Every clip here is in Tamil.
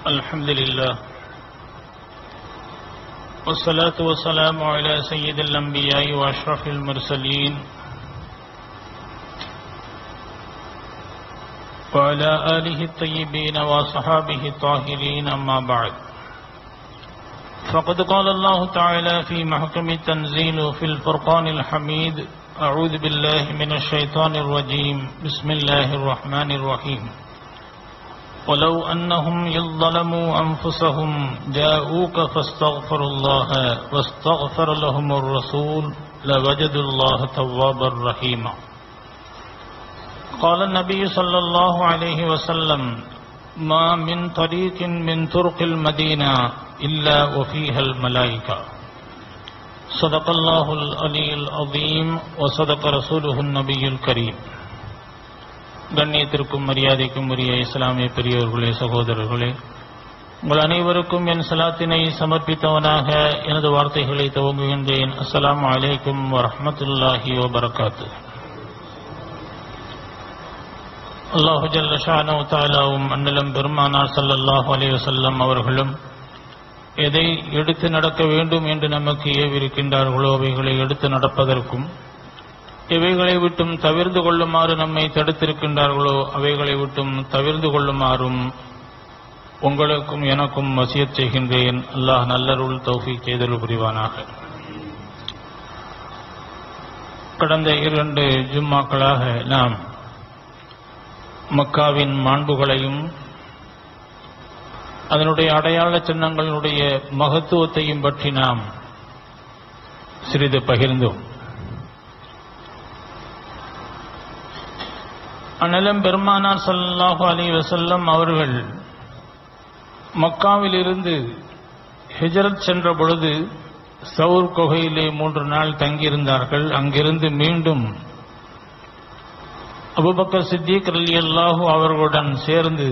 الحمد لله والصلاة والسلام على سيد الأنبياء وأشرف المرسلين وعلى آله الطيبين وصحابه الطاهرين أما بعد فقد قال الله تعالى في محكم التنزيل في الفرقان الحميد أعوذ بالله من الشيطان الرجيم بسم الله الرحمن الرحيم ولو أنهم إذ ظلموا أنفسهم جاءوك فاستغفروا الله واستغفر لهم الرسول لوجدوا الله توابا رحيما قال النبي صلى الله عليه وسلم ما من طريق من طرق المدينة إلا وفيها الملائكة صدق الله العلي العظيم وصدق رسوله النبي الكريم கண்ணியத்திற்கும் மரியாதைக்கும் உரிய இஸ்லாமிய பெரியவர்களே சகோதரர்களே உங்கள் அனைவருக்கும் என் சலாத்தினை சமர்ப்பித்தவனாக எனது வார்த்தைகளை துவங்குகின்றேன் அஸ்ஸலாமு அலைக்கும் வரஹ்மத்துல்லாஹி வபரகாத்து அல்லாஹு ஜல்ல ஷானு தாலாவும் அண்ணலம் பெருமானார் ஸல்லல்லாஹு அலைஹி வஸல்லம் அவர்களும் எதை எடுத்து நடக்க வேண்டும் என்று நமக்கு ஏவிருக்கின்றார்களோ அவைகளை எடுத்து நடப்பதற்கும் எவைகளை விட்டும் தவிர்ந்து கொள்ளுமாறு நம்மை தடுத்திருக்கின்றார்களோ அவைகளை விட்டும் தவிர்ந்து கொள்ளுமாறும் உங்களுக்கும் எனக்கும் வசியத் செய்கின்றேன் அல்லாஹ் நல்லருள் தௌஃபீக் செய்தல் புரிவானாக கடந்த இரண்டு ஜும்மாக்களாக நாம் மக்காவின் மாண்புகளையும் அதனுடைய அடையாள சின்னங்களுடைய மகத்துவத்தையும் பற்றி நாம் சிறிது பகிர்ந்தோம் அண்ணலம் பெருமானார் ஸல்லல்லாஹு அலைஹி வஸல்லம் அவர்கள் மக்காவிலிருந்து ஹிஜரத் சென்ற பொழுது சவுர் குகையிலே மூன்று நாள் தங்கியிருந்தார்கள் அங்கிருந்து மீண்டும் அபுபக்கர் சித்திக் ரலியல்லாஹு அவர்களுடன் சேர்ந்து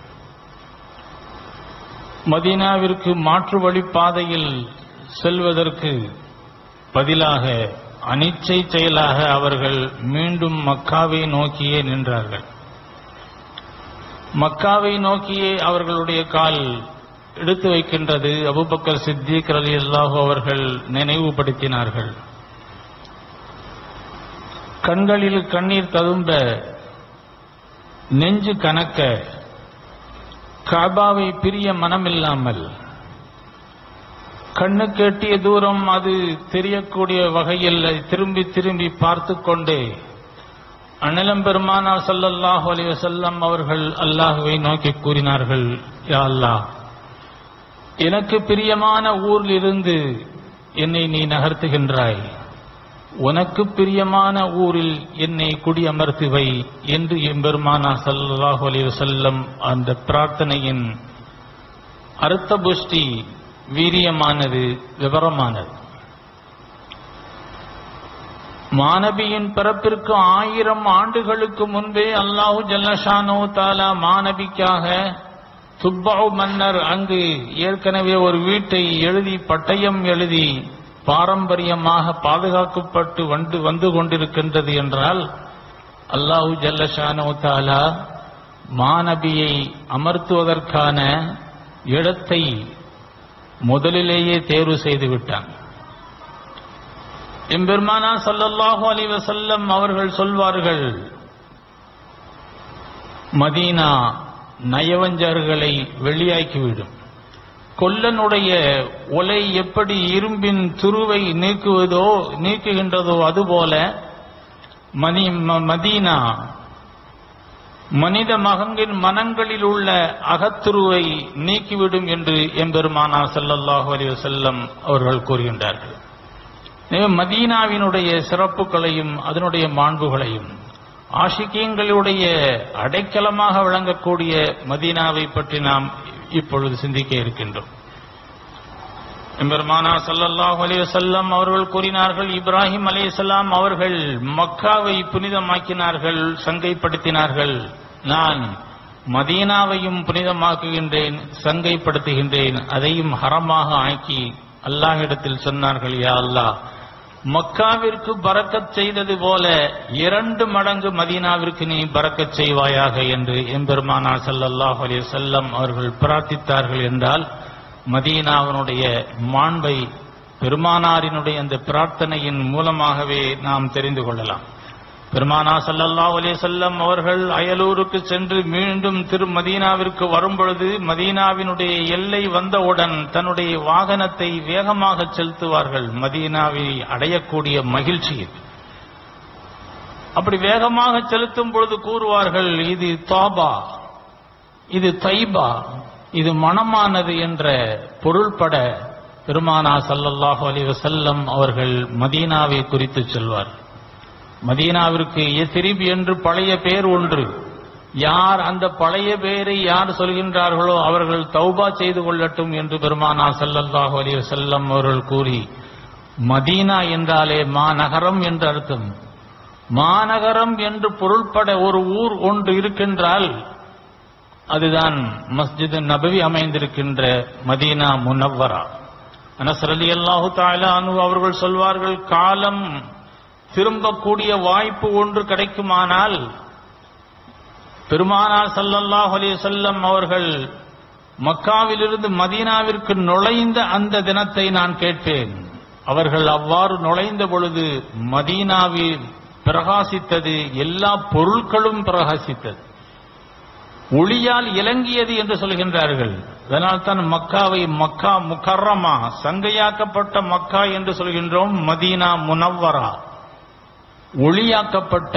மதீனாவிற்கு மாற்று வழி பாதையில் செல்வதற்கு பதிலாக அனிச்சை செயலாக அவர்கள் மீண்டும் மக்காவை நோக்கியே நின்றார்கள் மக்காவை நோக்கியே அவர்களுடைய கால் எடுத்து வைக்கின்றது அபுபக்கர் சித்திக் அலி அல்லாஹு அவர்கள் நினைவுபடுத்தினார்கள் கண்களில் கண்ணீர் ததும்ப நெஞ்சு கணக்க காபாவை பிரிய மனமில்லாமல் கண்ணுக்கு எட்டிய தூரம் அது தெரியக்கூடிய வகையில் திரும்பி திரும்பி பார்த்து கொண்டே அனிலம் பெருமானார் சல்லல்லாஹு அலைஹி வஸல்லம் அவர்கள் அல்லாஹுவை நோக்கி கூறினார்கள் யா அல்லாஹ் எனக்கு பிரியமான ஊரில் இருந்து என்னை நீ நகர்த்துகின்றாய் உனக்கு பிரியமான ஊரில் என்னை குடியமர்த்து வை என்று எம்பெருமானா சல்லாஹு அலைஹி வஸல்லம் அந்த பிரார்த்தனையின் அர்த்த புஷ்டி வீரியமானது விவரமானது மாணபியின் பிறப்பிற்கு ஆயிரம் ஆண்டுகளுக்கு முன்பே அல்லாஹு ஜல்லஷானோ தாலா மாணபிக்காக துப்பாவு மன்னர் அங்கு ஏற்கனவே ஒரு வீட்டை எழுதி பட்டயம் எழுதி பாரம்பரியமாக பாதுகாக்கப்பட்டு வந்து வந்து கொண்டிருக்கின்றது என்றால் அல்லாஹு ஜல்லஷானோ தாலா மாணபியை அமர்த்துவதற்கான இடத்தை முதலிலேயே தேர்வு செய்து விட்டான் எம்பெருமானா சல்லல்லாஹு அலி வசல்லம் அவர்கள் சொல்வார்கள் மதீனா நயவஞ்சர்களை வெளியாக்கிவிடும் கொல்லனுடைய ஒலை எப்படி இரும்பின் துருவை நீக்குவதோ நீக்குகின்றதோ அதுபோல மதி மதீனா மனித மகங்கின் மனங்களில் உள்ள அகத்துருவை நீக்கிவிடும் என்று எம்பெருமானா சல்லல்லாஹு அலி வசல்லம் அவர்கள் கூறுகின்றார்கள் மதீனாவினுடைய சிறப்புகளையும் அதனுடைய மாண்புகளையும் ஆஷிக்கியங்களுடைய அடைக்கலமாக விளங்கக்கூடிய மதீனாவை பற்றி நாம் இப்பொழுது சிந்திக்க இருக்கின்றோம் எம்பெருமானா சல்லல்லாஹு அலைஹி வஸல்லம் அவர்கள் கூறினார்கள் இப்ராஹிம் அலைஹிஸ்ஸலாம் அவர்கள் மக்காவை புனிதமாக்கினார்கள் சங்கைப்படுத்தினார்கள் நான் மதீனாவையும் புனிதமாக்குகின்றேன் சங்கைப்படுத்துகின்றேன் அதையும் ஹரமாக ஆக்கி அல்லாஹ்விடத்தில் சொன்னார்கள் யா அல்லாஹ் மக்காவிற்கு பறக்கச் செய்தது போல இரண்டு மடங்கு மதீனாவிற்கு நீ பறக்கச் செய்வாயாக என்று எம்பெருமானார் ஸல்லல்லாஹு அலைஹி வஸல்லம் அவர்கள் பிரார்த்தித்தார்கள் என்றால் மதீனாவினுடைய மாண்பை பெருமானாரினுடைய அந்த பிரார்த்தனையின் மூலமாகவே நாம் தெரிந்து கொள்ளலாம் பெருமானா ஸல்லல்லாஹு அலைஹி வஸல்லம் அவர்கள் அயலூருக்கு சென்று மீண்டும் திரு மதீனாவிற்கு வரும்பொழுது மதீனாவினுடைய எல்லை வந்தவுடன் தன்னுடைய வாகனத்தை வேகமாக செலுத்துவார்கள் மதீனாவை அடையக்கூடிய மகிழ்ச்சி இது. அப்படி வேகமாக செலுத்தும் பொழுது கூறுவார்கள் இது தாபா இது தைபா இது மனமானது என்ற பொருள்பட பெருமானா ஸல்லல்லாஹு அலைஹி வஸல்லம் அவர்கள் மதீனாவை குறித்து சொல்வார் மதீனாவிற்கு எசிரிப் என்று பழைய பெயர் ஒன்று யார் அந்த பழைய பெயரை யார் சொல்கின்றார்களோ அவர்கள் தௌபா செய்து கொள்ளட்டும் என்று பெருமானா ஸல்லல்லாஹு அலைஹி வஸல்லம் அவர்கள் கூறி மதீனா என்றாலே மாநகரம் என்று அர்த்தம் மாநகரம் என்று பொருள்பட ஒரு ஊர் ஒன்று இருக்கின்றால் அதுதான் மஸ்ஜித் நபவி அமைந்திருக்கின்ற மதீனா முனவ்வரா அனஸ் ரலியல்லாஹு தஆலா அன்ஹு அவர்கள் சொல்வார்கள் காலம் திரும்பக்கூடிய வாய்ப்பு ஒன்று கிடைக்குமானால் பெருமானார் ஸல்லல்லாஹு அலைஹி வஸல்லம் அவர்கள் மக்காவிலிருந்து மதீனாவிற்கு நுழைந்த அந்த தினத்தை நான் கேட்பேன் அவர்கள் அவ்வாறு நுழைந்த பொழுது மதீனாவில் பிரகாசித்தது எல்லா பொருட்களும் பிரகாசித்தது ஒளியால் இலங்கியது என்று சொல்கின்றார்கள் அதனால் தான் மக்காவை மக்கா முக்கர்ரமா சங்கையாக்கப்பட்ட மக்கா என்று சொல்கின்றோம் மதீனா முனவ்வரா ஒளியாக்கப்பட்ட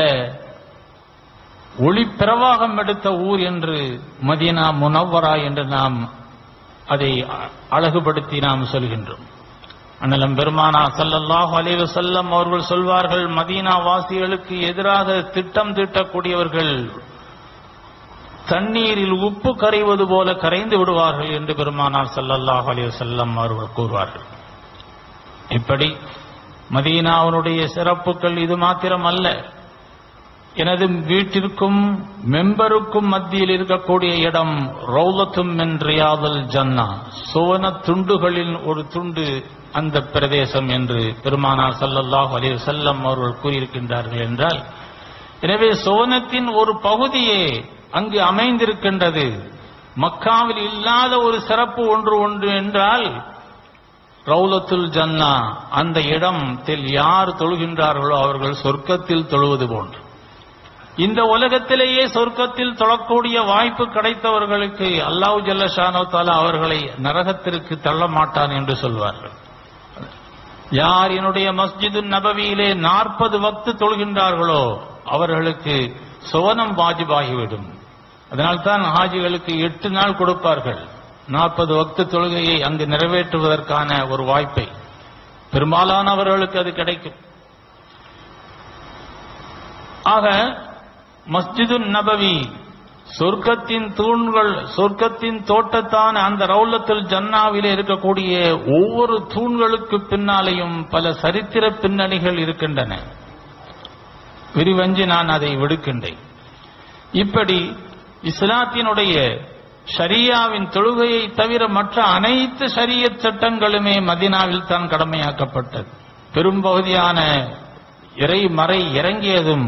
ஒளி பிரவாகம் எடுத்த ஊர் என்று மதீனா முனவ்வரா என்று நாம் அதை அ- அழகுபடுத்தி நாம் சொல்கின்றோம் அண்ணலம் பெருமானா ஸல்லல்லாஹு அலைஹி வஸல்லம் அவர்கள் சொல்வார்கள் மதீனா வாசிகளுக்கு எதிராக திட்டம் தீட்டக்கூடியவர்கள் தண்ணீரில் உப்பு கரைவது போல கரைந்து விடுவார்கள் என்று பெருமானார் ஸல்லல்லாஹு அலைஹி வஸல்லம் அவர்கள் கூறுவார்கள் இப்படி மதீனாவினுடைய சிறப்புகள் இது மாத்திரம் அல்ல எனது வீட்டிற்கும் மெம்பருக்கும் மத்தியில் இருக்கக்கூடிய இடம் ரௌலத்தும் மின் ரியாதுல் ஜன்னா சுவன துண்டுகளில் ஒரு துண்டு அந்த பிரதேசம் என்று பெருமானார் ஸல்லல்லாஹு அலைஹி வஸல்லம் அவர்கள் கூறியிருக்கின்றார்கள் என்றால் எனவே சுவனத்தின் ஒரு பகுதியே அங்கு அமைந்திருக்கின்றது மக்காவில் இல்லாத ஒரு சிறப்பு ஒன்று ஒன்று என்றால் ரௌலத்துல் ஜன்னா அந்த இடத்தில் யார் தொழுகின்றார்களோ அவர்கள் சொர்க்கத்தில் தொழுவது போன்று இந்த உலகத்திலேயே சொர்க்கத்தில் தொழக்கூடிய வாய்ப்பு கிடைத்தவர்களுக்கு அல்லாஹ் ஜல்லஷானோ தாலா அவர்களை நரகத்திற்கு தள்ள மாட்டான் என்று சொல்வார்கள் யார் என்னுடைய மஸ்ஜிது நபவியிலே நாற்பது வக்து தொழுகின்றார்களோ அவர்களுக்கு சுவனம் வாஜிபாகிவிடும் அதனால்தான் ஹாஜிகளுக்கு எட்டு நாள் கொடுப்பார்கள் நாற்பது வக்து தொழுகையை அங்கு நிறைவேற்றுவதற்கான ஒரு வாய்ப்பை பெரும்பாலானவர்களுக்கு அது கிடைக்கும் ஆக மஸ்ஜிது நபவி சொர்க்கத்தின் தூண்கள் சொர்க்கத்தின் தோட்டத்தான அந்த ரவுலத்துல் ஜன்னாவிலே இருக்கக்கூடிய ஒவ்வொரு தூண்களுக்கு பின்னாலேயும் பல சரித்திர பின்னணிகள் இருக்கின்றன விரிவஞ்சி நான் அதை விடுக்கின்றேன் இப்படி இஸ்லாத்தினுடைய ஷரியாவின் தொழுகையை தவிர மற்ற அனைத்து ஷரியத் சட்டங்களுமே மதினாவில் தான் கடமையாக்கப்பட்டது பெரும்பகுதியான இறை மறை இறங்கியதும்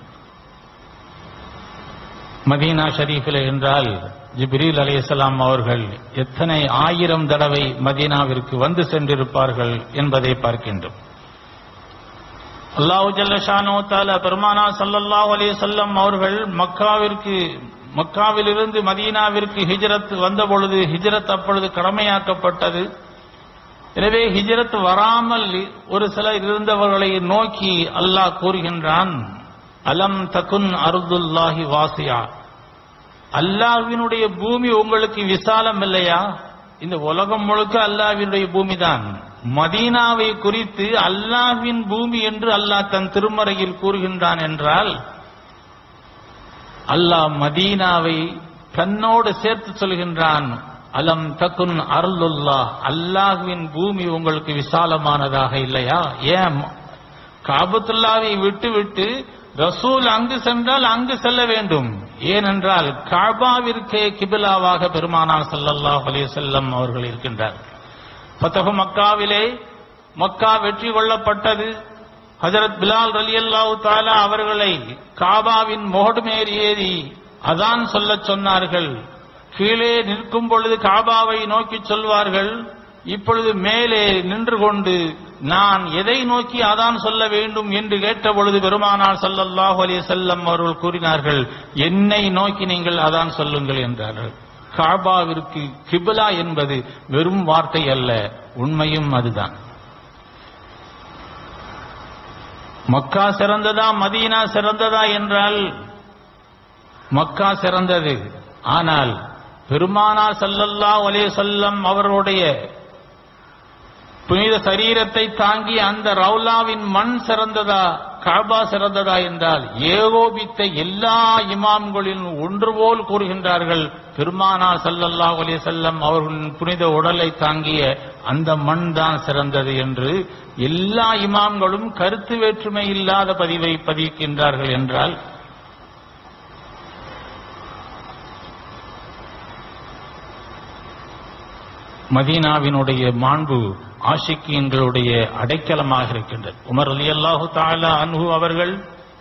மதீனா ஷரீஃபில் என்றால் ஜிப்ரீல் அலைஹிஸ்ஸலாம் அவர்கள் எத்தனை ஆயிரம் தடவை மதீனாவிற்கு வந்து சென்றிருப்பார்கள் என்பதை பார்க்கின்றோம் அல்லாஹு ஜல்லஷானோ தால பெருமானா ஸல்லல்லாஹு அலைஹி வஸல்லம் அவர்கள் மக்காவிற்கு மக்காவிலிருந்து மதீனாவிற்கு ஹிஜ்ரத் வந்த பொழுது ஹிஜ்ரத் அப்பொழுது கடமையாக்கப்பட்டது எனவே ஹிஜ்ரத் வராமல் ஒரு சிலர் இருந்தவர்களை நோக்கி அல்லாஹ் கூறுகின்றான் அலம் தகுன் அருதுல்லாஹி வாசியா அல்லாஹ்வினுடைய பூமி உங்களுக்கு விசாலம் இல்லையா இந்த உலகம் முழுக்க அல்லாஹ்வினுடைய பூமி தான் மதீனாவை குறித்து அல்லாஹ்வின் பூமி என்று அல்லாஹ் தன் திருமறையில் கூறுகின்றான் என்றால் அல்லாஹ் மதீனாவை தன்னோடு சேர்த்து சொல்கின்றான் அலம் தகுன் அருளுல்லா அல்லாஹ்வின் பூமி உங்களுக்கு விசாலமானதாக இல்லையா ஏன் காபத்துல்லாவை விட்டுவிட்டு ரசூல் அங்கு சென்றால் அங்கு செல்ல வேண்டும் ஏனென்றால் காபாவிற்கே கிபிலாவாக பெருமானார் ஸல்லல்லாஹு அலைஹி வஸல்லம் அவர்கள் இருக்கின்றார் ஃபதஹு மக்காவிலே மக்கா வெற்றி கொள்ளப்பட்டது ஹஜரத் பிலால் ரலியல்லாஹு தாலா அவர்களை காபாவின் முகடு மேறி ஏறி அதான் சொல்லச் சொன்னார்கள் கீழே நிற்கும் பொழுது காபாவை நோக்கி சொல்வார்கள் இப்பொழுது மேலே நின்று கொண்டு நான் எதை நோக்கி அதான் சொல்ல வேண்டும் என்று கேட்ட பொழுது பெருமானார் ஸல்லல்லாஹு அலைஹி வஸல்லம் அவர்கள் கூறினார்கள் என்னை நோக்கி நீங்கள் அதான் சொல்லுங்கள் என்றார்கள் காபாவிற்கு கிபிலா என்பது வெறும் வார்த்தை அல்ல உண்மையும் அதுதான் மக்கா சிறந்ததா மதீனா சிறந்ததா என்றால் மக்கா சிறந்தது ஆனால் பெருமானா ஸல்லல்லாஹு அலைஹி வஸல்லம் அவருடைய புனித சரீரத்தை தாங்கி அந்த ரவுலாவின் மண் சிறந்ததா காபா சிறந்ததா என்றால் ஏகோபித்த எல்லா இமாம்களின் ஒன்று போல் கூறுகின்றார்கள் பெருமானா ஸல்லல்லாஹு அலைஹி வஸல்லம் அவர்களின் புனித உடலை தாங்கிய அந்த மண் தான் சிறந்தது என்று எல்லா இமாம்களும் கருத்து வேற்றுமை இல்லாத பதிவை பதிவிக்கின்றார்கள் என்றால் மதீனாவினுடைய மாண்பு ஆஷிக்கியங்களுடைய அடைக்கலமாக இருக்கின்றது உமர் அலி அல்லாஹு தாலா அன்ஹு அவர்கள்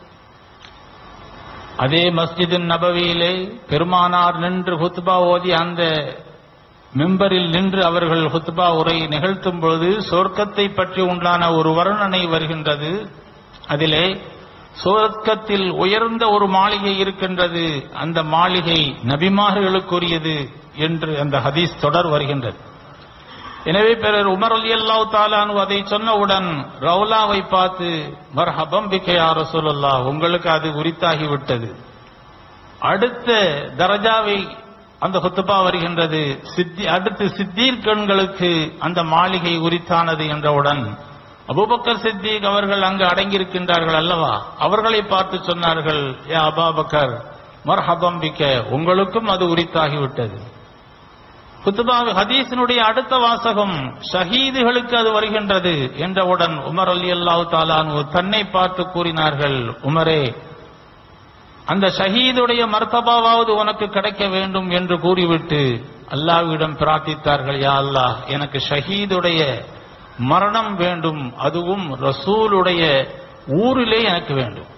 அதே மஸ்ஜிதின் நபவியிலே பெருமானார் நின்று ஹுத்பா ஓதி அந்த மெம்பரில் நின்று அவர்கள் ஹுத்பா உரை நிகழ்த்தும் பொழுது சொர்க்கத்தை பற்றி உண்டான ஒரு வர்ணனை வருகின்றது அதிலே சொர்க்கத்தில் உயர்ந்த ஒரு மாளிகை இருக்கின்றது அந்த மாளிகை நபிமார்களுக்குரியது என்று அந்த ஹதீஸ் தொடர் வருகின்றது எனவே பிறர் உமர் அலி அல்லாஹ் தாலானு அதை சொன்னவுடன் ரவுலாவை பார்த்து மர்ஹபம் பிக்கையா ரசூலுல்லா உங்களுக்கு அது உரித்தாகிவிட்டது அடுத்த தரஜாவை அந்த ஹுத்துபா வருகின்றது சித்தி அடுத்து சித்தீர்கண்களுக்கு அந்த மாளிகை உரித்தானது என்றவுடன் அபூபக்கர் சித்திக் அவர்கள் அங்கு அடங்கியிருக்கின்றார்கள் அல்லவா அவர்களை பார்த்து சொன்னார்கள் ஏ அபாபக்கர் மர்ஹபம் பிக்க உங்களுக்கும் அது உரித்தாகிவிட்டது குத்துபா ஹதீஸினுடைய அடுத்த வாசகம் ஷஹீதுகளுக்கு அது வருகின்றது என்றவுடன் உமர் அலி அல்லாஹு தாலானு தன்னை பார்த்து கூறினார்கள் உமரே அந்த ஷஹீதுடைய மர்த்தபாவாவது உனக்கு கிடைக்க வேண்டும் என்று கூறிவிட்டு அல்லாஹ்விடம் பிரார்த்தித்தார்கள் யா அல்லாஹ் எனக்கு ஷஹீதுடைய மரணம் வேண்டும் அதுவும் ரசூலுடைய ஊரிலே எனக்கு வேண்டும்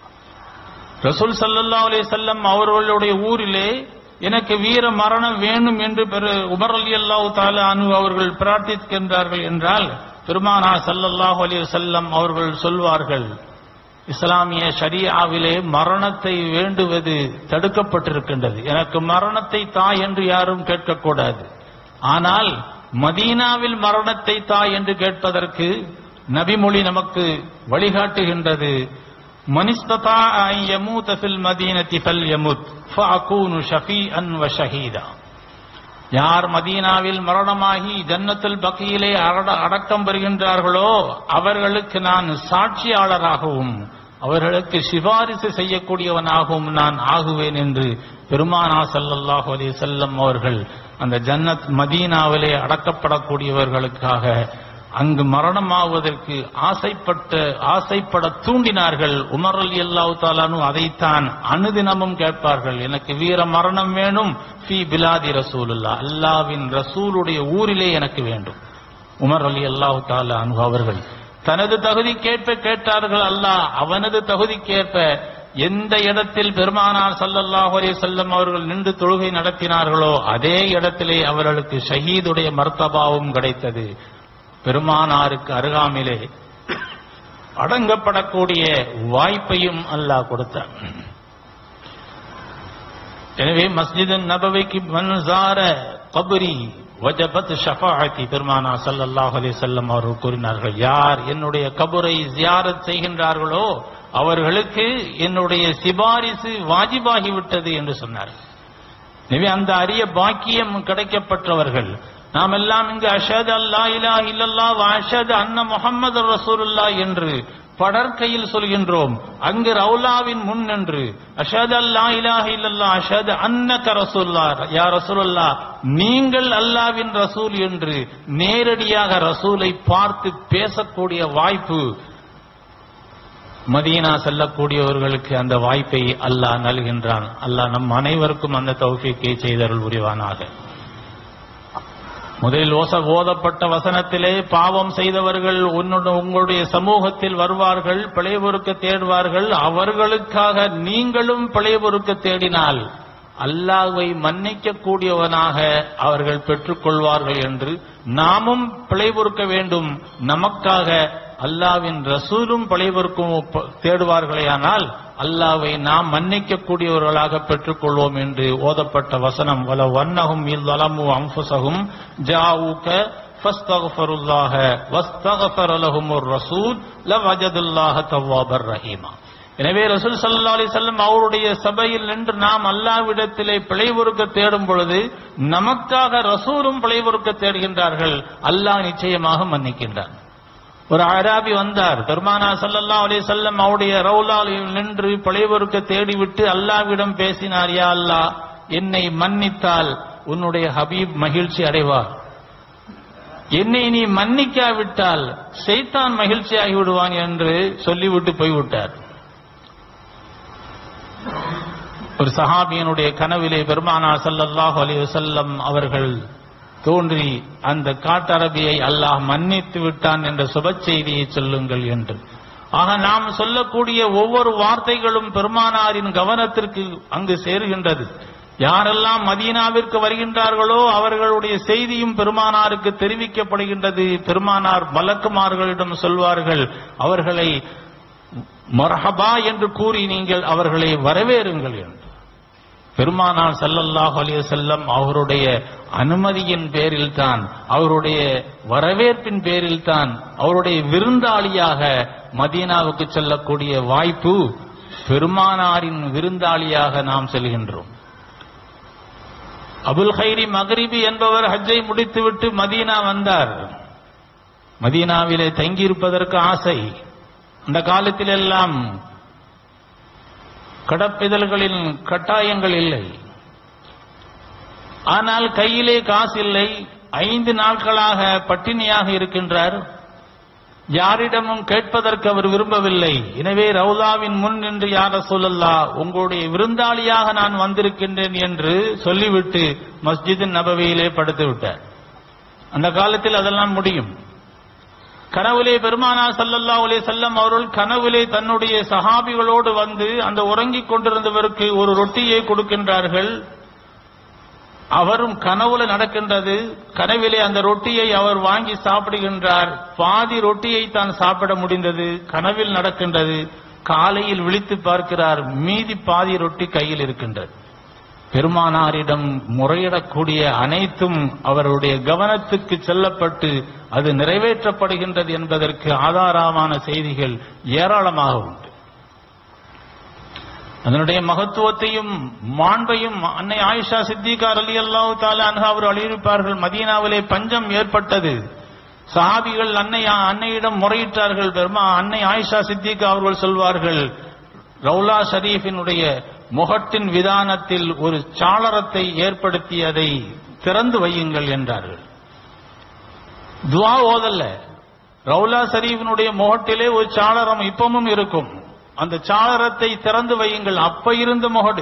ரசூல் சல்லல்லாஹு அலைஹி வஸல்லம் அவர்களுடைய ஊரிலே எனக்கு வீர மரணம் வேண்டும் என்று பெரு உமர் அலி அல்லாஹு தாலா அனு அவர்கள் பிரார்த்திக்கின்றார்கள் என்றால் பெருமானா சல்லல்லாஹு அலைஹி வஸல்லம் அவர்கள் சொல்வார்கள் இஸ்லாமிய ஷரியாவிலே மரணத்தை வேண்டுவது தடுக்கப்பட்டிருக்கின்றது எனக்கு மரணத்தை தா என்று யாரும் கேட்கக்கூடாது ஆனால் மதீனாவில் மரணத்தை தா என்று கேட்பதற்கு நபிமொழி நமக்கு வழிகாட்டுகின்றது மனிஸ்ததா அன் யமூத ஃபில் மதீனத்தி ஃபல் யமுத் ஃபஅகூனு ஷஃபீஅன் வ ஷஹீதா யார் மதீனாவில் மரணமாகி ஜன்னத்துல் பக்கியிலே அட- அடக்கம் பெறுகின்றார்களோ அவர்களுக்கு நான் சாட்சியாளராகவும் அவர்களுக்கு சிபாரிசு செய்யக்கூடியவனாகவும் நான் ஆகுவேன் என்று பெருமானா ஸல்லல்லாஹு அலைஹி வஸல்லம் அவர்கள் அந்த ஜன்னத் மதீனாவிலே அடக்கப்படக்கூடியவர்களுக்காக அங்கு மரணமாவதற்கு ஆசைப்பட்ட ஆசைப்பட தூண்டினார்கள் உமர் அலி அல்லாஹு தாலானு அதைத்தான் அனுதினமும் கேட்பார்கள் எனக்கு வீர மரணம் வேணும் ஃபி பிலாதி ரசூலுல்லா அல்லாவின் ரசூலுடைய ஊரிலே எனக்கு வேண்டும் உமர் அலி அல்லாஹு தாலா அனு அவர்கள் தனது தகுதிக்கேற்ப கேட்டார்கள் அல்லாஹ் அவனது தகுதிக்கேற்ப எந்த இடத்தில் பெருமானார் ஸல்லல்லாஹு அலைஹி வஸல்லம் அவர்கள் நின்று தொழுகை நடத்தினார்களோ அதே இடத்திலே அவர்களுக்கு ஷஹீதுடைய மர்த்தபாவும் கிடைத்தது பெருமானாருக்கு அருகாமையிலே அடங்கப்படக்கூடிய வாய்ப்பையும் அல்லாஹ் கொடுத்தார் எனவே மஸ்ஜித் நபவிக்கு மன்சார கபரி வஜபத் ஷஃபாஅத்தி பெருமானா ஸல்லல்லாஹு அலைஹி வஸல்லம் அவர்கள் கூறினார்கள் யார் என்னுடைய கபரை ஜியாரத் செய்கின்றார்களோ அவர்களுக்கு என்னுடைய சிபாரிசு வாஜிபாகிவிட்டது என்று சொன்னார்கள் எனவே அந்த அரிய பாக்கியம் கிடைக்கப்பட்டவர்கள் நாம் எல்லாம் இங்கு அஷத் அல்லா இலா இல்லல்லா அஷத் அன்ன முஹம்மது ரசூலுல்லா என்று படற்கையில் சொல்கின்றோம் அங்கு ரவுலாவின் முன் நின்று அஷத் அல்லா இலாஹ இல்லல்லா அஷத் அன்னக ரசூல்லா யா ரசூலுல்லா நீங்கள் அல்லாவின் ரசூல் என்று நேரடியாக ரசூலை பார்த்து பேசக்கூடிய வாய்ப்பு மதீனா செல்லக்கூடியவர்களுக்கு அந்த வாய்ப்பை அல்லாஹ் நல்கின்றான் அல்லாஹ் நம் அனைவருக்கும் அந்த தௌஃபீக்கை செய்தருள் புரிவானாக முதலில் ஓச ஓதப்பட்ட வசனத்திலே பாவம் செய்தவர்கள் உன்னுடைய உங்களுடைய சமூகத்தில் வருவார்கள் பிழை பொறுக்க தேடுவார்கள் அவர்களுக்காக நீங்களும் பிழை பொறுக்க தேடினால் அல்லாஹ்வை மன்னிக்க கூடியவனாக அவர்கள் பெற்றுக்கொள்வார்கள் என்று நாமும் பிழை பொறுக்க வேண்டும் நமக்காக அல்லாவின் ரசூலும் பிழை பொறுக்கும் தேடுவார்களேயானால் அல்லாவை நாம் மன்னிக்க கூடியவர்களாக பெற்றுக்கொள்வோம் என்று ஓதப்பட்ட வசனம் வல வன்னகும் இல்வலமு அம்புசகும் ஜாவுக ஃபஸ்தகஃபருல்லாஹ வஸ்தகஃபர லஹுமுர் ரசூல் லவஜதுல்லாஹ தவ்வாபர் ரஹீமா எனவே ரசூல் சல்லா அலி செல்லம் அவருடைய சபையில் நின்று நாம் அல்லாவிடத்திலே பிழை பொறுக்க தேடும் பொழுது நமக்காக ரசூலும் பிழை பொறுக்க தேடுகின்றார்கள் அல்லாஹ் நிச்சயமாக மன்னிக்கின்றான் ஒரு அராபி வந்தார் பெருமானா சல்லல்லா அலி செல்லம் அவருடைய ரவுலாலில் நின்று பிழை பொறுக்க தேடிவிட்டு அல்லாவிடம் பேசினார் யா அல்லா என்னை மன்னித்தால் உன்னுடைய ஹபீப் மகிழ்ச்சி அடைவார் என்னை நீ மன்னிக்காவிட்டால் செய்தான் மகிழ்ச்சி ஆகிவிடுவான் என்று சொல்லிவிட்டு போய்விட்டார் ஒரு சஹாபியனுடைய கனவிலே பெருமானா சல்லல்லாஹு அலைஹி வஸல்லம் அவர்கள் தோன்றி அந்த காட்டரபியை அல்லாஹ் மன்னித்து விட்டான் என்ற சுப செய்தியை சொல்லுங்கள் என்று ஆக நாம் சொல்லக்கூடிய ஒவ்வொரு வார்த்தைகளும் பெருமானாரின் கவனத்திற்கு அங்கு சேருகின்றது யாரெல்லாம் மதீனாவிற்கு வருகின்றார்களோ அவர்களுடைய செய்தியும் பெருமானாருக்கு தெரிவிக்கப்படுகின்றது பெருமானார் மலக்குமார்களிடம் சொல்வார்கள் அவர்களை மரஹபா என்று கூறி நீங்கள் அவர்களை வரவேறுங்கள் என்று பெருமானார் சல்லல்லாஹு அலைஹி செல்லம் அவருடைய அனுமதியின் பேரில் தான் அவருடைய வரவேற்பின் பேரில் தான் அவருடைய விருந்தாளியாக மதீனாவுக்கு செல்லக்கூடிய வாய்ப்பு பெருமானாரின் விருந்தாளியாக நாம் செல்கின்றோம் அபுல் ஹைரி மகரிபி என்பவர் ஹஜ்ஜை முடித்துவிட்டு மதீனா வந்தார் மதீனாவிலே தங்கியிருப்பதற்கு ஆசை அந்த காலத்தில் எல்லாம் கடப்பிதழ்களின் கட்டாயங்கள் இல்லை ஆனால் கையிலே காசு இல்லை ஐந்து நாட்களாக பட்டினியாக இருக்கின்றார் யாரிடமும் கேட்பதற்கு அவர் விரும்பவில்லை எனவே ரவுலாவின் முன் நின்று யார சொல்லல்லா உங்களுடைய விருந்தாளியாக நான் வந்திருக்கின்றேன் என்று சொல்லிவிட்டு மஸ்ஜிதின் நபவியிலே படுத்து விட்டார் அந்த காலத்தில் அதெல்லாம் முடியும் கனவுலே பெருமானா சல்லல்லா அலே செல்லம் அவர்கள் கனவுலே தன்னுடைய சஹாபிகளோடு வந்து அந்த உறங்கிக் கொண்டிருந்தவருக்கு ஒரு ரொட்டியை கொடுக்கின்றார்கள் அவரும் கனவுல நடக்கின்றது கனவிலே அந்த ரொட்டியை அவர் வாங்கி சாப்பிடுகின்றார் பாதி ரொட்டியை தான் சாப்பிட முடிந்தது கனவில் நடக்கின்றது காலையில் விழித்து பார்க்கிறார் மீதி பாதி ரொட்டி கையில் இருக்கின்றது பெருமானாரிடம் முறையிடக்கூடிய அனைத்தும் அவருடைய கவனத்துக்கு செல்லப்பட்டு அது நிறைவேற்றப்படுகின்றது என்பதற்கு ஆதாரமான செய்திகள் ஏராளமாக உண்டு அதனுடைய மகத்துவத்தையும் மாண்பையும் அன்னை ஆயிஷா சித்திகார் அலி அல்லாஹு தாலா அவர் அழியிருப்பார்கள் மதீனாவிலே பஞ்சம் ஏற்பட்டது சஹாபிகள் அன்னை அன்னையிடம் முறையிட்டார்கள் பெருமா அன்னை ஆயிஷா சித்திகா அவர்கள் சொல்வார்கள் ரவுலா ஷரீஃபினுடைய முகட்டின் விதானத்தில் ஒரு சாளரத்தை ஏற்படுத்தி அதை திறந்து வையுங்கள் என்றார்கள் துவா ஓதல்ல ரவுலா ஷரீஃபினுடைய முகட்டிலே ஒரு சாளரம் இப்பவும் இருக்கும் அந்த சாளரத்தை திறந்து வையுங்கள் அப்ப இருந்த முகடு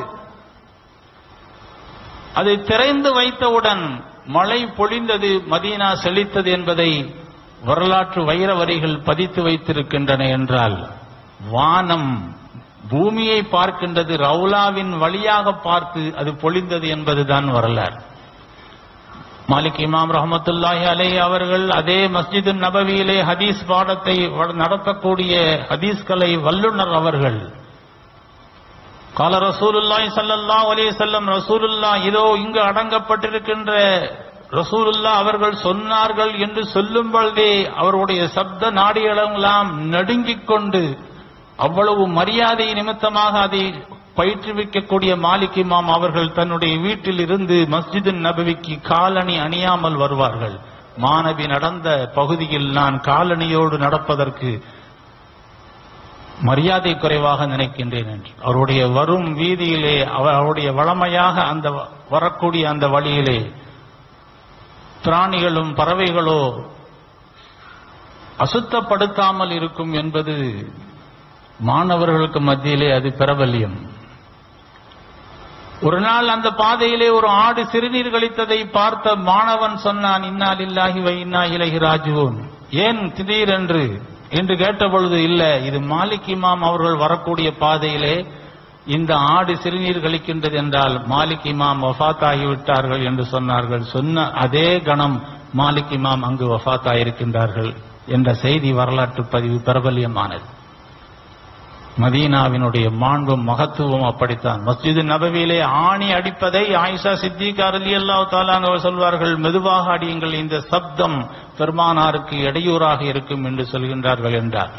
அதை திறந்து வைத்தவுடன் மழை பொழிந்தது மதீனா செழித்தது என்பதை வரலாற்று வைர வரிகள் பதித்து வைத்திருக்கின்றன என்றால் வானம் பூமியை பார்க்கின்றது ரவுலாவின் வழியாக பார்த்து அது பொழிந்தது என்பதுதான் வரலாறு மாலிக் இமாம் ரஹமத்துல்லாஹி அலை அவர்கள் அதே மஸ்ஜிது நபவியிலே ஹதீஸ் பாடத்தை நடத்தக்கூடிய ஹதீஸ்களை வல்லுனர் அவர்கள் கால ரசூலுல்லாஹி ஸல்லல்லாஹு அலைஹி வஸல்லம் ரசூலுல்லா இதோ இங்கு அடங்கப்பட்டிருக்கின்ற ரசூலுல்லா அவர்கள் சொன்னார்கள் என்று சொல்லும் பொழுதே அவருடைய சப்த நாடிகளெல்லாம் நடுங்கிக் கொண்டு அவ்வளவு மரியாதை நிமித்தமாக அதை பயிற்றுவிக்கக்கூடிய மாலிக் இமாம் அவர்கள் தன்னுடைய வீட்டில் இருந்து மஸ்ஜிது நபவிக்கு காலணி அணியாமல் வருவார்கள் மாணவி நடந்த பகுதியில் நான் காலணியோடு நடப்பதற்கு மரியாதை குறைவாக நினைக்கின்றேன் என்று அவருடைய வரும் வீதியிலே அவருடைய வளமையாக அந்த வரக்கூடிய அந்த வழியிலே பிராணிகளும் பறவைகளோ அசுத்தப்படுத்தாமல் இருக்கும் என்பது மாணவர்களுக்கு மத்தியிலே அது பிரபல்யம் ஒரு நாள் அந்த பாதையிலே ஒரு ஆடு சிறுநீர் கழித்ததை பார்த்த மாணவன் சொன்னான் இன்னால் இல்லாஹி வை இன்னா இலகி ராஜுவோன் ஏன் திடீரென்று என்று கேட்டபொழுது இல்ல இது மாலிக் இமாம் அவர்கள் வரக்கூடிய பாதையிலே இந்த ஆடு சிறுநீர் கழிக்கின்றது என்றால் மாலிக் இமாம் வஃத் ஆகிவிட்டார்கள் என்று சொன்னார்கள் சொன்ன அதே கணம் மாலிக் இமாம் அங்கு வஃத் ஆகியிருக்கின்றார்கள் என்ற செய்தி வரலாற்று பதிவு பிரபல்யமானது மதீனாவினுடைய மாண்பும் மகத்துவம் அப்படித்தான் மஸ்ஜிது நபவியிலே ஆணி அடிப்பதை ஆயிஷா சித்திகா அலி அல்லா தாலாங்க சொல்வார்கள் மெதுவாக அடியுங்கள் இந்த சப்தம் பெருமானாருக்கு இடையூறாக இருக்கும் என்று சொல்கின்றார்கள் என்றார்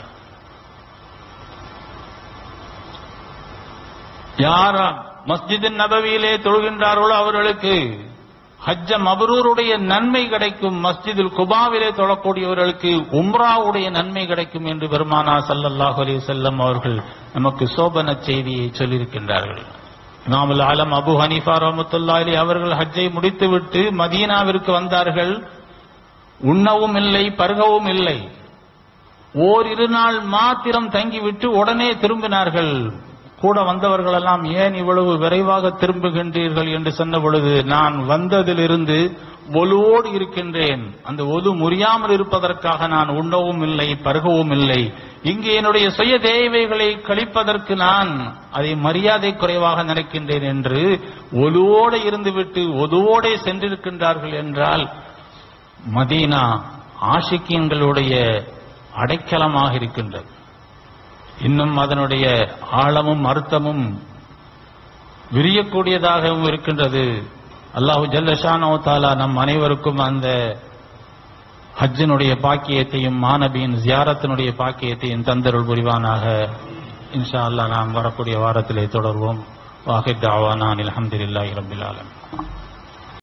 யார் மஸ்ஜிது நபவியிலே தொழுகின்றார்களோ அவர்களுக்கு ஹஜ்ஜ மபரூருடைய நன்மை கிடைக்கும் மஸ்ஜிதுல் குபாவிலே தொழக்கூடியவர்களுக்கு உம்ராவுடைய நன்மை கிடைக்கும் என்று பெருமானா சல்லல்லாஹு அலைஹி வஸல்லம் அவர்கள் நமக்கு சோபன செய்தியை சொல்லியிருக்கின்றார்கள் இமாமுல் ஆலம் அபு ஹனீஃபா ரஹ்மத்துல்லாஹி அலைஹி அவர்கள் ஹஜ்ஜை முடித்துவிட்டு மதீனாவிற்கு வந்தார்கள் உண்ணவும் இல்லை பருகவும் இல்லை ஓரிரு நாள் மாத்திரம் தங்கிவிட்டு உடனே திரும்பினார்கள் கூட வந்தவர்களெல்லாம் ஏன் இவ்வளவு விரைவாக திரும்புகின்றீர்கள் என்று சொன்ன பொழுது நான் வந்ததிலிருந்து ஒலுவோடு இருக்கின்றேன் அந்த ஒது முறியாமல் இருப்பதற்காக நான் உண்ணவும் இல்லை பருகவும் இல்லை இங்கு என்னுடைய சுய தேவைகளை கழிப்பதற்கு நான் அதை மரியாதை குறைவாக நினைக்கின்றேன் என்று ஒலுவோடு இருந்துவிட்டு ஒதுவோடே சென்றிருக்கின்றார்கள் என்றால் மதீனா ஆஷிக்கியங்களுடைய அடைக்கலமாக இருக்கின்றது இன்னும் அதனுடைய ஆழமும் அர்த்தமும் விரியக்கூடியதாகவும் இருக்கின்றது அல்லாஹு ஜல்லஷானோ தாலா நம் அனைவருக்கும் அந்த ஹஜ்ஜினுடைய பாக்கியத்தையும் மாணபியின் ஜியாரத்தினுடைய பாக்கியத்தையும் தந்தருள் புரிவானாக இன்ஷா அல்லாஹ் நாம் வரக்கூடிய வாரத்திலே தொடர்வோம் வாஹித் தாவானா அல்ஹம்துலில்லாஹி ரப்பில் ஆலமீன்